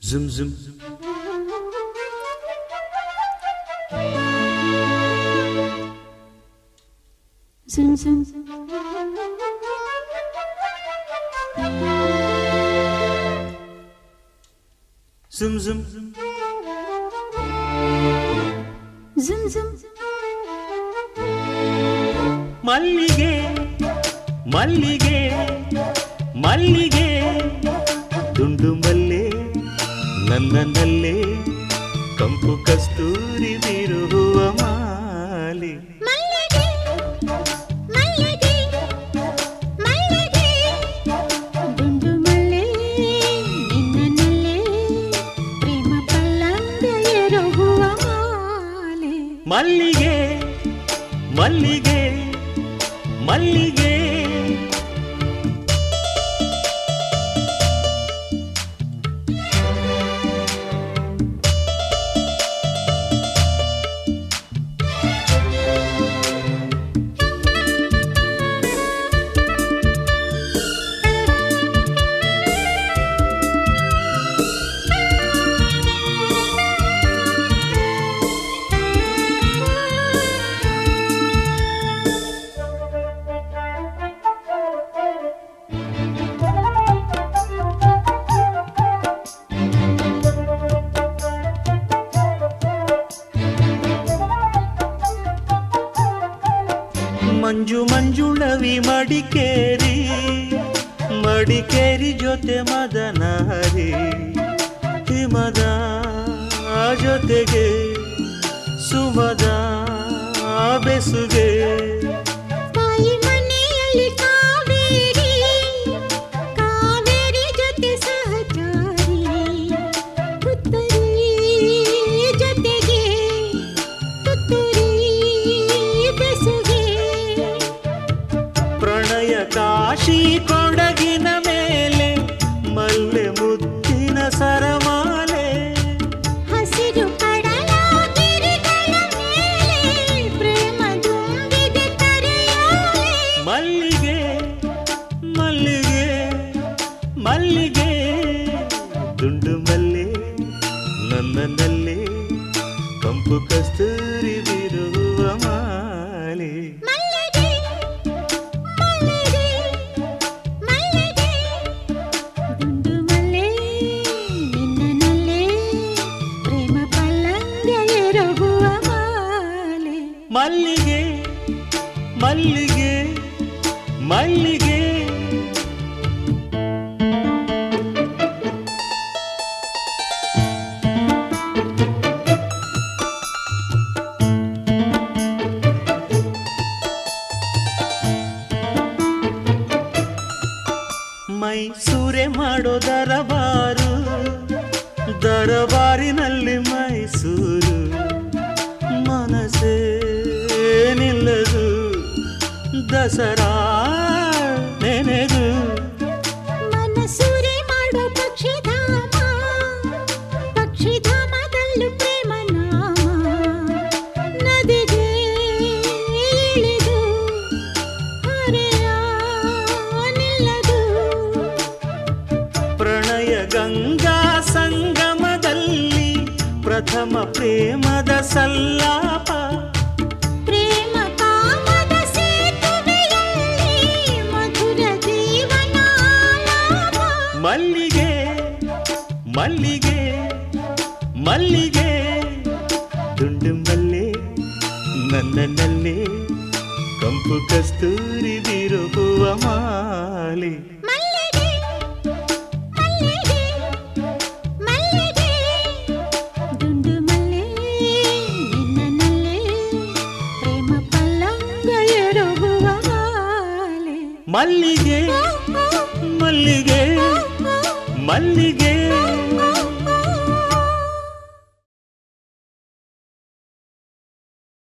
Zum zum. Zum zum. Zum zum. Zum zum. ಮಲ್ಲಿಗೆ ಮಲ್ಲಿಗೆ ಮಲ್ಲಿಗೆ ದುಂಡು ಮಲ್ಲೆ ನನ್ನನಲ್ಲೇ ಕಂಪು ಕಸ್ತೂರಿ ಬಿರುವ ಮಾಲೆ ಮಲ್ಲಿಗೆ ಮಲ್ಲಿಗೆ ಮಲ್ಲಿಗೆ ದುಂಡು ಮಲ್ಲೆ ನಿನ್ನನಲ್ಲೇ ಪ್ರೇಮ ಪಲ್ಲಂಗ ಎರಗುವ ಮಾಲೆ ಮಲ್ಲಿಗೆ ಮಲ್ಲಿಗೆ ಮಲ್ಲಿಗೆ ಮಂಜು ಮಂಜುಳವಿ ಮಡಿಕೇರಿ ಮಡಿಕೇರಿ ಜೊತೆ ಮದನಹರಿ ಹಿಮದ ಜೊತೆಗೆ ಸುಮದ ಬೆಸುಗೆ ತಾಯಿ ಮನೆಯಲ್ಲಿ ಕಾವೇರಿ ಕಾವೇರಿ ಜೊತೆ ಸಹಚಾರಿ ಪುತ್ತರಿ ಜೊತೆಗೆ ತುತ್ತೂರಿ ಬೆಸುಗೆ ಪ್ರಣಯ ಕಾಶಿ ಕೊಡಗಿನ ಮೇಲೆ ಮಲ್ಲೆ ಮುತ್ತಿನ ಸರಮಾಲೆ ಹಸಿರು ಕಡಲ ಗಿರಿಗಳ ಮೇಲೆ ಪ್ರೇಮ ತುಂಬಿದೆ ಕರೆಯೋಲೆ ಮಲ್ಲಿಗೆ ಮಲ್ಲಿಗೆ ಮಲ್ಲಿಗೆ ದುಂಡು ಮಲ್ಲೆ ನನ್ನನಲ್ಲೇ ಕಂಪು ಕಸ್ತೂರಿ ಬಿರುವ ಮಾಲೆ ಮಲ್ಲಿಗೆ ಮಲ್ಲಿಗೆ ಮಲ್ಲಿಗೆ ದುಂಡು ಮಲ್ಲೆ ನಿನ್ನನಲ್ಲೇ ಪ್ರೇಮ ಪಲ್ಲಂಗ ಎರಗುವ ಮಾಲೆ ಮಲ್ಲಿಗೆ ಮಲ್ಲಿಗೆ ಮಲ್ಲಿಗೆ ಮೈಸೂರೆ ಮಾಡೋ ದರಬಾರು ದರಬಾರಿನಲ್ಲಿ ಮೈಸೂರು ಮನಸ್ಸೇ ನಿಲ್ಲದು ದಸರಾ ನೆನೆದು ಮನಸೂರೆ ಮಾಡೋ ಪಕ್ಷಿಧಾಮ ಪಕ್ಷಿಧಾಮದಲ್ಲೂ ಪ್ರೇಮ ನಾಮ ನದಿಗೆ ಇಳಿದು ಹರೆಯ ನಿಲ್ಲದು ಪ್ರಣಯ ಗಂಗಾ ಸಂಗಮದಲ್ಲಿ ಪ್ರಥಮ ಪ್ರೇಮದ ಸಲ್ಲಾಪ ಪ್ರೇಮ ಕಾಮದ ಸೇತುವೆಯಲ್ಲಿ ಮಧುರ ಜೀವನ ಆಲಾಪ. ಮಲ್ಲಿಗೆ ಮಲ್ಲಿಗೆ ಮಲ್ಲಿಗೆ ದುಂಡು ಮಲ್ಲೆ ನನ್ನನಲ್ಲೇ ಕಂಪು ಕಸ್ತೂರಿ ಬಿರುವ ಮಾಲೆ ಮಲ್ಲಿಗೆ ಮಲ್ಲಿಗೆ ಮಲ್ಲಿಗೆ ದುಂಡು ಮಲ್ಲೆ ನಿನ್ನನಲ್ಲೇ ಪ್ರೇಮ ಪಲ್ಲಂಗ ಎರಗುವ ಮಾಲೆ ಮಲ್ಲಿಗೆ ಮಲ್ಲಿಗೆ ಮಲ್ಲಿಗೆ